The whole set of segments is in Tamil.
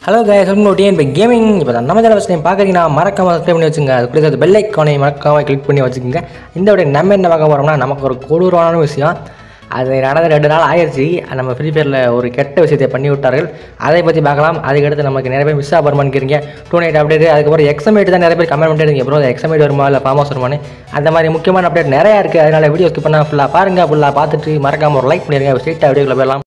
hello guys welcome to TNP gaming இப்போ தான் நம்ம சேனல் ஃபஸ்ட் டைம் பார்க்குறீங்கன்னா மறக்காம சப்ஸ்கிரைப் பண்ணி வச்சுங்க அது கூட பெல் ஐக்கானை மறக்காம கிளிக் பண்ணி வச்சுக்கோங்க இந்த விட நம்ம என்ன பார்க்க போகிறோம்னா நமக்கு ஒரு கொடூரமான விஷயம் அது நடந்த ரெண்டு நாள் ஆயிடுச்சு நம்ம ஃப்ரீ ஃபயரில் ஒரு கெட்ட விஷயத்தை பண்ணி விட்டார்கள் அதை பற்றி பார்க்கலாம் அதுக்கடுத்து நமக்கு நிறைய பேர் மிஸ் ஆகிறமான்னு கேட்குறீங்க டூ நைட் அப்டேட் அதுக்கப்புறம் எக்ஸமேட் தான் நிறைய பேர் கமெண்ட் பண்ணிட்டு ப்ரோ எக்ஸமேட் வருமா இல்லை ஃபார்ம் ஹவுஸ் வருமானு அந்த மாதிரி முக்கியமான அப்டேட் நிறையா இருக்குது அதனால் வீடியோ ஸ்கிப் பண்ணால் ஃபுல்லாக பாருங்கள் ஃபுல்லாக பார்த்துட்டு மறக்காம ஒரு லைக் பண்ணிடுங்க ஸ்ட்ரெயிட்டாக வீடியோக்குள்ள போயிடலாம்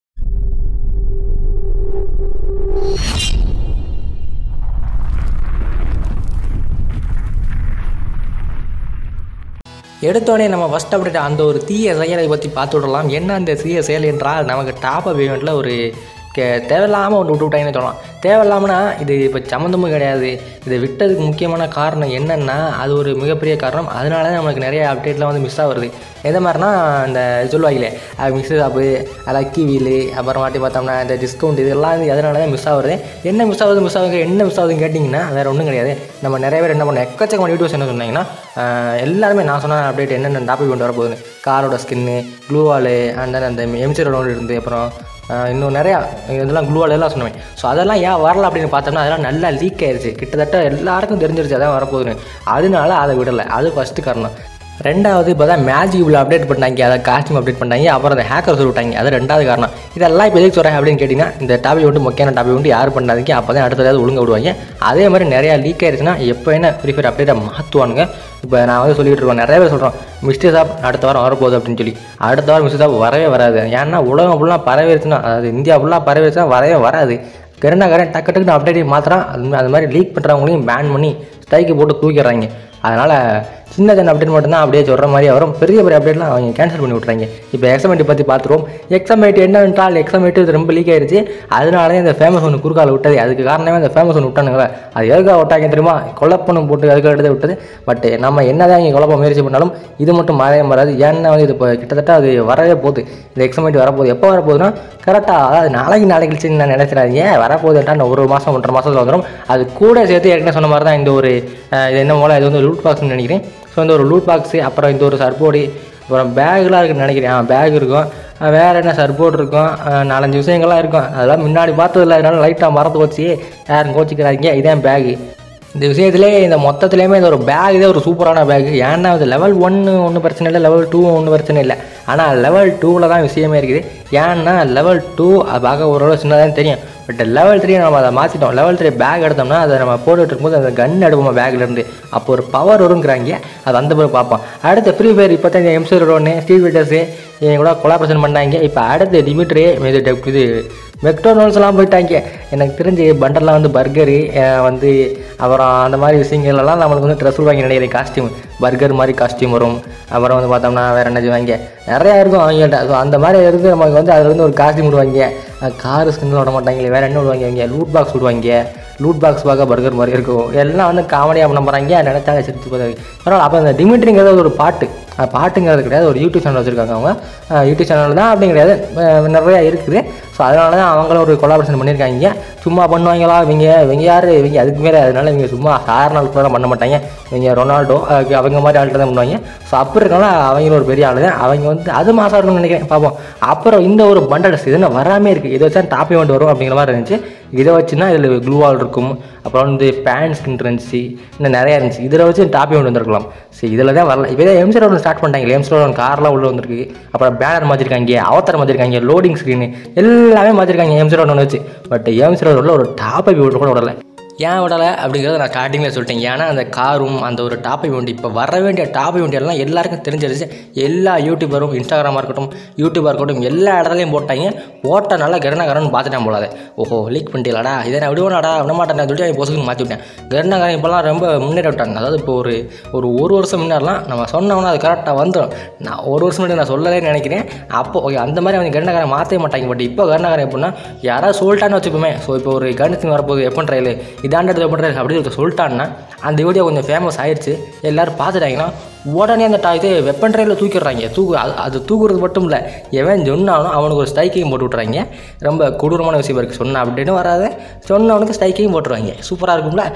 எடுத்தோடனே நம்ம ஃபஸ்ட் அப்டேட் அந்த ஒரு தீய செயலை பற்றி பார்த்து விடலாம் என்ன அந்த தீய செயல் என்றால் நமக்கு டாப் அப் ஈவெண்ட்டில் ஒரு கே தேவையில்லாமல் ஒன்று விட்டு விட்டாங்கன்னு சொல்லலாம் தேவையில்லாமனா இது இப்போ சம்மந்தமும் கிடையாது இதை விட்டதுக்கு முக்கியமான காரணம் என்னென்னா அது ஒரு மிகப்பெரிய காரணம் அதனால தான் நமக்கு நிறைய அப்டேட்லாம் வந்து மிஸ் ஆகுது எந்த மாதிரினா இந்த சொல்லுவாங்களே மிக்ஸ் ஆப்பு லக்கி வீலு அப்புறமாட்டி பார்த்தோம்னா இந்த டிஸ்கவுண்ட் இதெல்லாம் வந்து எதனால தான் மிஸ் ஆகுது என்ன மிஸ் ஆகுது மிஸ் ஆகுது என்ன மிஸ் ஆகுதுன்னு கேட்டிங்கன்னா வேறு ஒன்றும் கிடையாது நம்ம நிறைய பேர் என்ன பண்ணோம் எக்கச்சக்கமான யூடியூப்ஸ் என்ன சொன்னாங்கன்னா ஆஹ் எல்லாருமே நான் சொன்ன அப்டேட் என்னென்ன டாபிக் கொண்டு வரப்போகுதுன்னு காரோட ஸ்கின்னு க்ளூவாலு அந்த அந்த எம்சிரோட ஒன்று இருந்து அப்புறம் ஆஹ் இன்னும் நிறையா இதெல்லாம் க்ளூவால் எல்லாம் சொன்னேன் ஸோ அதெல்லாம் ஏன் வரல அப்படின்னு பார்த்தோம்னா அதெல்லாம் நல்லா லீக் ஆயிருச்சு கிட்டத்தட்ட எல்லாருக்கும் தெரிஞ்சிருச்சு அதான் வரப்போகுதுன்னு அதனால அதை விடலை அது ஃபஸ்ட்டு காரணம் ரெண்டாவது இப்போ தான் மேஜிக் இவ்வளோ அப்டேட் பண்ணாங்க அதை காஸ்டியூம் அப்டேட் பண்ணாங்க அப்புறம் அந்த ஹேக்கர் விட்டாங்க அது ரெண்டாவது காரணம் இதெல்லாம் இப்போ எதுக்கு சொல்கிறேன் அப்படின்னு கேட்டிங்கன்னா இந்த டாபிக் வந்து முக்கியமான டாபிக் வந்து யார் பண்ணாதீங்க அப்போ தான் அடுத்ததாவது ஒழுங்க விடுவாங்க அதே மாதிரி நிறையா லீக் ஆயிருச்சுன்னா எப்போ என்ன ஃப்ரீ ஃபயர் அப்டேட்டை மாற்றுவானுங்க இப்போ நான் வந்து சொல்லிட்டு இருக்கேன் நிறைய பேர் சொல்கிறோம் மிஸ்டேக் ஆப் அடுத்த வாரம் வரப்போகுது அப்படின்னு சொல்லி அடுத்த வாரம் மிஸ்டேக் ஆப் வரவே வராது ஏன்னா உலகம் ஃபுல்லாக பரவிடுச்சுன்னா அதாவது இந்தியா ஃபுல்லாக பரவிடுச்சுன்னா வரவே வராது கரண்டாக்காரன் டக்கு டக்குன்னு அப்டேட் மாத்திரம் அது அது மாதிரி லீக் பண்ணுறவங்களையும் பேன் பண்ணி ஸ்ட்ரைக்கு போட்டு தூக்கிடுறாங்க அதனால் சின்ன சின்ன அப்டேட் மட்டும்தான் அப்படியே சொல்கிற மாதிரி வரும் பெரிய பெரிய அப்டேட்லாம் அவங்க கேன்சல் பண்ணி விட்றாங்க இப்போ எக்ஸாமேட் பற்றி பார்த்துருவோம் எக்ஸாமேட் என்னவென்றால் எக்ஸாமேட் இது ரொம்ப லீக் ஆயிருச்சு அதனால தான் இந்த ஃபேமஸ் ஒன்று குறுக்கால விட்டது அதுக்கு காரணமே அந்த ஃபேமஸ் ஒன்று விட்டானுங்களே அது எதுக்காக விட்டாங்க தெரியுமா கொலப்பணம் போட்டு அதுக்கு எடுத்து விட்டது பட் நம்ம என்ன தான் இங்கே குழப்பம் முயற்சி பண்ணாலும் இது மட்டும் மாறவே மாறாது ஏன்னா வந்து இது இப்போ கிட்டத்தட்ட அது வரவே போகுது இந்த எக்ஸாமேட் வரப்போகுது எப்போ வரப்போகுதுன்னா கரெக்டாக அதாவது நாளைக்கு நாளைக்கு கழிச்சு நான் நினைச்சிடாதீங்க வரப்போகுதுட்டா இன்னும் ஒரு மாதம் ஒன்றரை மாதத்தில் வந்துடும் அது கூட சேர்த்து ஏற்கனவே சொன்ன மாதிரி தான் இந்த ஒரு அஹ், இது என்ன மூலம் இது வந்து லூட் பாக்ஸ்னு நினைக்கிறேன் ஸோ இந்த ஒரு லூட் பாக்ஸு அப்புறம் இந்த ஒரு சர்போர்டு அப்புறம் பேக்லாம் இருக்குன்னு நினைக்கிறேன் பேக் இருக்கும் அஹ், வேற என்ன சர்போர்ட் இருக்கும் அஹ், நாலஞ்சு விஷயங்கள்லாம் இருக்கும் அதெல்லாம் முன்னாடி பார்த்ததில்ல அதனால லைட்டாக மறந்து வச்சு யாரும் கோச்சிக்கிறாங்க இதான் பேகு இந்த விஷயத்திலே இந்த மொத்தத்துலேயுமே இந்த ஒரு பேக் இதே ஒரு சூப்பரான பேக் ஏன்னா அது லெவல் ஒன்று ஒன்றும் பிரச்சனை இல்லை லெவல் டூ ஒன்றும் பிரச்சனை இல்லை ஆனால் லெவல் டூவில் தான் விஷயமே இருக்குது ஏன்னா லெவல் டூ அது பார்க்க ஓரளவு சின்னதாக தெரியும் பட் லெவல் த்ரீ நம்ம அதை மாற்றிட்டோம் லெவல் த்ரீ பேக் எடுத்தோம்னா அதை நம்ம போட்டுட்டு இருக்கும்போது அந்த கன் எடுப்போம் பேக்லேருந்து அப்போ ஒரு பவர் வருங்கிறாங்க அது அந்த பிறகு பார்ப்போம் அடுத்த ஃப்ரீ ஃபயர் இப்போ தான் இந்த எம்சர் ரோன்னு ஸ்டீவ் விட்டர்ஸு இவங்க கூட கொலாபரேஷன் பண்ணாங்க இப்போ அடுத்து டிமிட்ரி இது டெப் இது மெக்டோனல்ஸ்லாம் போயிட்டாங்க எனக்கு தெரிஞ்சு பண்டர்லாம் வந்து பர்கரு வந்து அப்புறம் அந்த மாதிரி விஷயங்கள் எல்லாம் நம்மளுக்கு வந்து ட்ரெஸ் வாங்கி நினைக்கிறேன் காஸ்டியூம் பர்கர் மாதிரி காஸ்டியூம் வரும் அப்புறம் வந்து பார்த்தோம்னா வேறு என்ன செய்வாங்க நிறையா இருக்கும் அவங்கள்ட்ட ஸோ அந்த மாதிரி இருந்து நமக்கு வந்து அதில் வந்து ஒரு காஸ்டியூம் விடுவாங்க கார் ஸ்கின் விட மாட்டாங்களே வேறு என்ன விடுவாங்க அவங்க லூட் பாக்ஸ் விடுவாங்க லூட் பாக்ஸ் பார்க்க பர்கர் மாதிரி இருக்கும் எல்லாம் வந்து காமெடியாக பண்ண போகிறாங்க நினைச்சாங்க சிரிச்சு பார்த்தாங்க பரவாயில்ல அப்போ அந்த டிமிட்ரிங்கிறது ஒரு பாட்டு அது பாட்டுங்கிறது கிடையாது ஒரு யூடியூப் சேனல் வச்சுருக்காங்க அவங்க அஹ் யூடியூப் சேனல் தான் அப்படி கிடையாது அஹ் நிறையா இருக்குது ஸோ அதனால தான் அவங்களும் ஒரு கொலாபரேஷன் பண்ணியிருக்காங்க சும்மா பண்ணுவாங்களா இவங்க இவங்க யார் இவங்க அதுக்கு மேலே அதனால இவங்க சும்மா சாதாரண ஆள் கூட பண்ண மாட்டாங்க இவங்க ரொனால்டோ அஹ் அவங்க மாதிரி ஆள்கிட்ட தான் பண்ணுவாங்க ஸோ அப்படி இருக்கனால அவங்களும் ஒரு பெரிய ஆள் தான் அவங்க வந்து அது மாதம் இருக்கும்னு நினைக்கிறேன் பார்ப்போம் அப்புறம் இந்த ஒரு பண்டல்ஸ் இது என்ன வராமே இருக்குது இதை வச்சா டாப் இவெண்ட் வரும் அப்படிங்கிற மாதிரி இருந்துச்சு இதை வச்சுன்னா இதில் க்ளூவால் இருக்கும் அப்புறம் வந்து பேன் ஸ்கின் இருந்துச்சு இன்னும் நிறையா இருந்துச்சு இதில் வச்சு டாப் இவெண்ட் வந்திருக்கலாம் சரி இதில் தான் வரல இப்போ எம்சி ரோடு ஸ்டார்ட் பண்ணிட்டாங்க எம்சி ரோடு கார்லாம் உள்ள வந்திருக்கு அப்புறம் பேனர் மாற்றிருக்காங்க அவத்தர் மாற்றிருக்காங்க லோடிங் ஸ்க்ரீனு எல்லாமே மாற்றிருக்காங்க எம்சி ரோடு ஒன்று வச்சு பட் எம்சி ரோடில் ஒரு டாப் இவெண்ட் கூட விடலை ஏன் விடலை அப்படிங்கிறத நான் ஸ்டார்டிங்கில் சொல்லிட்டேன் ஏன்னா அந்த காரும் அந்த ஒரு டாப் இவெண்ட் இப்போ வர வேண்டிய டாப் இவெண்ட் எல்லாம் எல்லாருக்கும் தெரிஞ்சிருச்சு எல்லா யூடியூபரும் இன்ஸ்டாகிராமாக இருக்கட்டும் யூடியூபாக இருக்கட்டும் எல்லா இடத்துலையும் போட்டாங்க போட்டனால கருணாகரன் பார்த்துட்டேன் போலாது ஓஹோ லீக் பண்ணிட்டீங்களாடா இதை நான் விடுவேனாடா விட மாட்டேன் சொல்லிட்டு அவன் பொசுக்கு மாற்றி விட்டேன் கருணாகரன் இப்போலாம் ரொம்ப முன்னேற விட்டாங்க அதாவது இப்போ ஒரு ஒரு ஒரு வருஷம் முன்னாடிலாம் நம்ம சொன்னோம்னா அது கரெக்டாக வந்துடும் நான் ஒரு வருஷம் முன்னாடி நான் சொல்லலே நினைக்கிறேன் அப்போ ஓகே அந்த மாதிரி அவங்க கருணாகரன் மாற்றவே மாட்டாங்க பட் இப்போ கருணாகரன் எப்படின்னா யாராவது சொல்லிட்டான்னு வச்சுப்போமே ஸோ இப்போ ஒரு கணிதம் வரப்போகுது எப்போ ட்ரையல் இதாண்டது எப்போ ட்ரையல் அப்படின்னு ஒருத்தர் சொல்லிட்டான்னா அந்த வீடியோ கொஞ்சம் ஃபேமஸ் ஆயிடுச்சு எல்லோரும் பார்த்துட்டாங்கன்னா உடனே அந்த டா இது வெப்பன் ட்ரையில் தூக்கிடுறாங்க தூக்கு அது அது தூக்குறது மட்டும் இல்லை எவன் சொன்னாலும் அவனுக்கு ஒரு ஸ்ட்ரைக்கையும் போட்டு விட்றாங்க ரொம்ப கொடூரமான விஷயம் இருக்குது சொன்ன அப்படின்னு வராது சொன்னவனுக்கு ஸ்ட்ரைக்கையும் போட்டுருவாங்க சூப்பராக இருக்கும்ல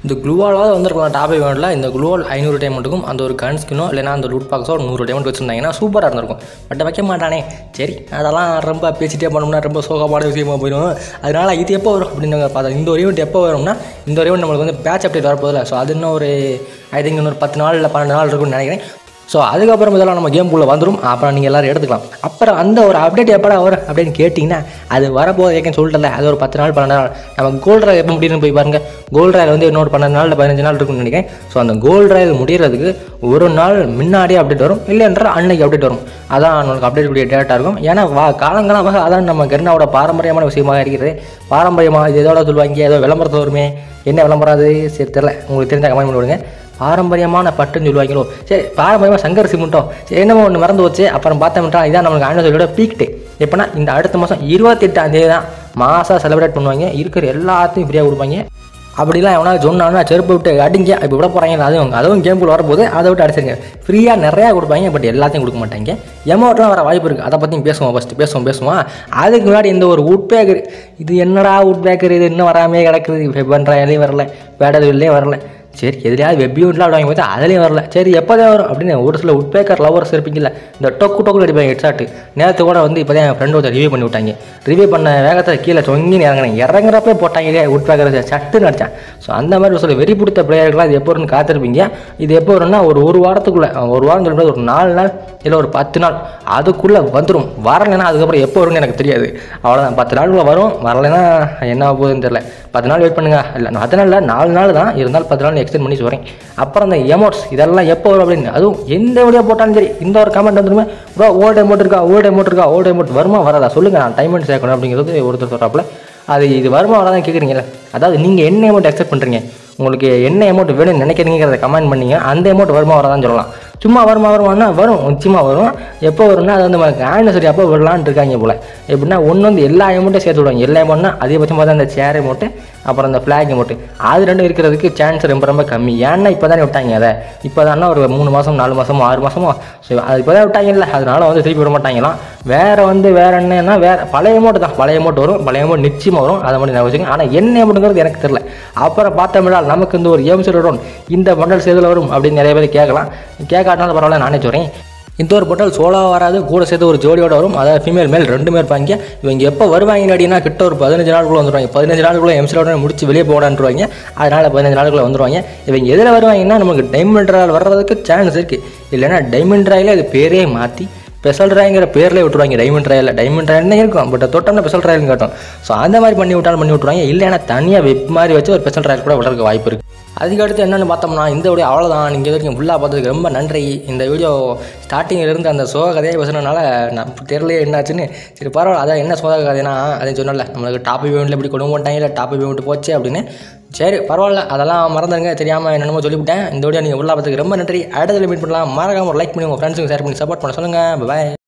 இந்த க்ளூவாலாவது வந்திருக்கலாம் டாப் இவெண்ட்டில் இந்த க்ளூவால் ஐநூறு டைமண்ட்டுக்கும் அந்த ஒரு கன் ஸ்கினோ இல்லைனா அந்த லூட் பாக்ஸோ ஒரு நூறு டைமண்ட் வச்சுருந்தாங்கன்னா சூப்பராக இருந்திருக்கும் பட் வைக்க மாட்டானே சரி அதெல்லாம் ரொம்ப பேசிட்டே பண்ணோம்னா ரொம்ப சோகமான விஷயமா போயிடும் அதனால் இது எப்போ வரும் அப்படின்னு பார்த்தா இந்த ஒரு ஈவெண்ட் எப்போ வரும்னா இந்த ஒரு ஈவெண்ட் நம்மளுக்கு வந்து பேட்ச் அப்டேட் வரப்போதில்ல ஸோ அது இன்னும் ஒரு ஐ திங்க் இன்னொரு பத்து நாள் இல்லை பன்னெண்டு நாள் இருக்கும்னு நினைக்கிறேன் ஸோ அதுக்கப்புறம் இதெல்லாம் நம்ம கேம்குள்ளே வந்துடும் அப்புறம் நீங்கள் எல்லோரும் எடுத்துக்கலாம் அப்புறம் அந்த ஒரு அப்டேட் எப்படா வரும் அப்படின்னு கேட்டிங்கன்னா அது வரப்போது ஏற்கனவே சொல்லிட்டல அது ஒரு பத்து நாள் பன்னெண்டு நாள் நம்ம கோல்ட் ராய் எப்போ முடியும்னு போய் பாருங்கள் கோல்ட் ராயில் வந்து இன்னொரு பன்னெண்டு நாள் பதினஞ்சு நாள் இருக்கும்னு நினைக்கிறேன் ஸோ அந்த கோல்ட் ராய் முடிகிறதுக்கு ஒரு நாள் முன்னாடியே அப்டேட் வரும் இல்லை என்றால் அன்னைக்கு அப்டேட் வரும் அதான் நம்மளுக்கு அப்டேட் கூடிய டேட்டா இருக்கும் ஏன்னா வா காலங்காலமாக அதான் நம்ம கெர்னாவோட பாரம்பரியமான விஷயமாக இருக்கிறது பாரம்பரியமாக இது எதோட சொல்லுவாங்க ஏதோ விளம்பரத்தில் வருமே என்ன விளம்பரம் அது சரி தெரில உங்களுக்கு தெரிஞ்ச கமெண்ட் பண்ணி விடுங்க பாரம்பரியமான பட்டுன்னு சொல்லுவாங்களோ சரி பாரம்பரியமாக சங்கர் சிமெண்ட்டோ சரி என்னமோ ஒன்று மறந்து வச்சு அப்புறம் பார்த்தோம்னா இதான் நம்மளுக்கு ஆனிவர்சரியோட பீக் டே எப்போனா இந்த அடுத்த மாதம் இருபத்தெட்டாம் தேதி தான் மாதம் செலிப்ரேட் பண்ணுவாங்க இருக்கிற எல்லாத்தையும் ஃப்ரீயாக கொடுப்பாங்க அப்படிலாம் எவனா சொன்னான்னா செருப்பு விட்டு அடிங்க இப்போ விட போகிறாங்க அதுவும் அதுவும் கேம்குள்ள வரும்போது அதை விட்டு அடிச்சிருங்க ஃப்ரீயாக நிறையா கொடுப்பாங்க பட் எல்லாத்தையும் கொடுக்க மாட்டாங்க எமௌண்ட்லாம் வர வாய்ப்பு இருக்குது அதை பற்றியும் பேசுவோம் ஃபஸ்ட்டு பேசுவோம் பேசுவோம் அதுக்கு முன்னாடி இந்த ஒரு உட் பேக்கர் இது என்னடா உட் பேக்கர் இது இன்னும் வராமே கிடக்குது வெப்பன்றாயிலையும் வரல பேடதுலேயும் வரல சரி எதுலையாவது வெப் யூனிட்லாம் விடுவாங்க பார்த்தா அதுலேயும் வரல சரி எப்போதான் வரும் அப்படின்னு ஒரு சில உட்பேக்கர் லவர்ஸ் இருப்பீங்கல்ல இந்த டொக்கு டொக்கு அடிப்பாங்க ஹெட்ஷாட்டு நேற்று கூட வந்து இப்போ தான் என் ஃப்ரெண்டு ஒருத்தர் ரிவ்யூ பண்ணி விட்டாங்க ரிவ்யூ பண்ண வேகத்தில் கீழே சொங்கி இறங்கினேன் இறங்குறப்பே போட்டாங்க இல்லையா உட்பேக்கர் சட்டுன்னு அடித்தான் ஸோ அந்த மாதிரி ஒரு சில வெறி பிடித்த பிளேயர்கள்லாம் இது எப்போ வரும்னு காத்திருப்பீங்க இது எப்போ வரும்னா ஒரு ஒரு வாரத்துக்குள்ளே ஒரு வாரம் சொல்லும்போது ஒரு நாலு நாள் இல்லை ஒரு பத்து நாள் அதுக்குள்ளே வந்துடும் வரலைன்னா அதுக்கப்புறம் எப்போ வரும்னு எனக்கு தெரியாது அவ்வளோதான் பத்து நாளுக்குள்ளே வரும் வரலைன்னா என்ன ஆக போகுதுன்னு தெரில பத்து நாள் வெயிட் பண்ணுங்க இல்லை பத்து நாள் இல்லை நாலு நாள் தான் இருந்தாலும் பத்து நாள் எக்ஸ்டெண்ட் பண்ணி வரேன் அப்புறம் அந்த எமோட்ஸ் இதெல்லாம் எப்போ வரும் அப்படின்னு அதுவும் எந்த வீடியோ போட்டாலும் சரி இந்த ஒரு கமெண்ட் வந்துருமே ப்ரோ ஓல்டு அமௌண்ட் இருக்கா ஓல்டு அமௌண்ட் இருக்கா ஓல்டு அமௌண்ட் வருமா வராதா சொல்லுங்கள் நான் டைம் சேர்க்கணும் அப்படிங்கிறது ஒருத்தர் சொல்கிறாப்புல அது இது வருமா வராதான் கேட்குறீங்களா அதாவது நீங்கள் என்ன அமௌண்ட் எக்ஸ்பெக்ட் பண்ணுறீங்க உங்களுக்கு என்ன அமௌண்ட் வேணும்னு நினைக்கிறீங்கிறத கமெண்ட் பண்ணீங்க அந்த அமௌண்ட் வருமா வராதான்னு சொல்லலாம் சும்மா வருமா வருமானா வரும் நிச்சயமாக வரும் எப்போ வரும்னா அது வந்து நமக்கு ஆனிவர்சரி அப்போ விடலான்னு இருக்காங்க போல் எப்படின்னா ஒன்று வந்து எல்லா அமௌண்ட்டும் சேர்த்து விடுவாங்க எல்லா அமௌண்ட்னா அதிகபட்சம் பார்த்தா அந்த சேர் அமௌண்ட்டு அப்புறம் அந்த ஃப்ளாக் அமௌண்ட்டு அது ரெண்டும் இருக்கிறதுக்கு சான்ஸ் ரொம்ப ரொம்ப கம்மி ஏன்னா இப்போ தானே விட்டாங்க அதை இப்போ தானே ஒரு மூணு மாதம் நாலு மாதமோ ஆறு மாதமோ ஸோ அது இப்போ தான் விட்டாங்கல்ல அதனால வந்து திருப்பி விட மாட்டாங்களாம் வேறு வந்து வேறு என்னன்னா வேறு பழைய அமௌண்ட் தான் பழைய அமௌண்ட் வரும் பழைய அமௌண்ட் நிச்சயமாக வரும் அதை மட்டும் நான் வச்சுக்கோங்க ஆனால் என்ன அமௌண்ட்டுங்கிறது எனக்கு தெரில அப்புறம் பார்த்தோம்னா நமக்கு இந்த ஒரு ஏம்சர் வரும் இந்த பண்டல் சேதில் வரும் அப்படின்னு நிறைய பேர் கேட்கலாம் கேட்காட்டினாலும் பரவாயில்ல நானே சொல்கிறேன் இந்த ஒரு பொட்டல் சோலாக வராது கூட சேர்த்து ஒரு ஜோடியோட வரும் அதாவது ஃபீமேல் மேல் ரெண்டுமே இருப்பாங்க இவங்க எப்போ வருவாங்க அப்படின்னா கிட்ட ஒரு பதினஞ்சு நாளுக்குள்ள வந்துருவாங்க பதினஞ்சு நாளுக்குள்ள எம்சிலோட முடிச்சு வெளியே போடான்ருவாங்க அதனால் பதினஞ்சு நாளுக்குள்ள வந்துருவாங்க இவங்க எதில் வருவாங்கன்னா நமக்கு டைமண்ட் ராயல் வர்றதுக்கு சான்ஸ் இருக்குது இல்லைன்னா டைமண்ட் ராயில் அது பேரே மாற்றி ஸ்பெஷல் ராய்ங்கிற பேர்லேயே விட்டுருவாங்க டைமண்ட் ராயில் டைமண்ட் ராயல்னு இருக்கும் பட் தொட்டோம்னா ஸ்பெஷல் ராயல்னு காட்டும் ஸோ அந்த மாதிரி பண்ணி விட்டாலும் பண்ணி விட்ருவாங்க இல்லைன்னா தனியாக வெப் மாதிரி வச்சு ஒரு ஸ்பெஷல் ராயல் கூட விடுறதுக்கு வாய்ப்பு இருக்குது அதுக்கடுத்து என்னென்னு பார்த்தோம்னா இந்த வீடியோ அவ்வளோதான் நீங்கள் வரைக்கும் ஃபுல்லாக பார்த்ததுக்கு ரொம்ப நன்றி இந்த வீடியோ ஸ்டார்டிங்கிலிருந்து அந்த சோக கதையை பேசுனதுனால நான் தெரியலையே என்னாச்சுன்னு சரி பரவாயில்ல அதான் என்ன சோக கதைனா அதையும் சொன்னல நம்மளுக்கு டாப் இவெண்ட்டில் இப்படி கொண்டு போட்டாங்க இல்லை டாப் இவெண்ட் போச்சு அப்படின்னு சரி பரவாயில்ல அதெல்லாம் மறந்துடுங்க தெரியாமல் என்னென்னமோ சொல்லிவிட்டேன் இந்த வீடியோ நீங்கள் உள்ள பார்த்ததுக்கு ரொம்ப நன்றி அடுத்ததில் மீட் பண்ணலாம் மறக்காம ஒரு லைக் பண்ணி உங்கள் ஃப்ரெண்ட்ஸுக்கு ஷேர் பண்ணி சப்போர்ட் பண்ண சொல்லுங்கள் பாய்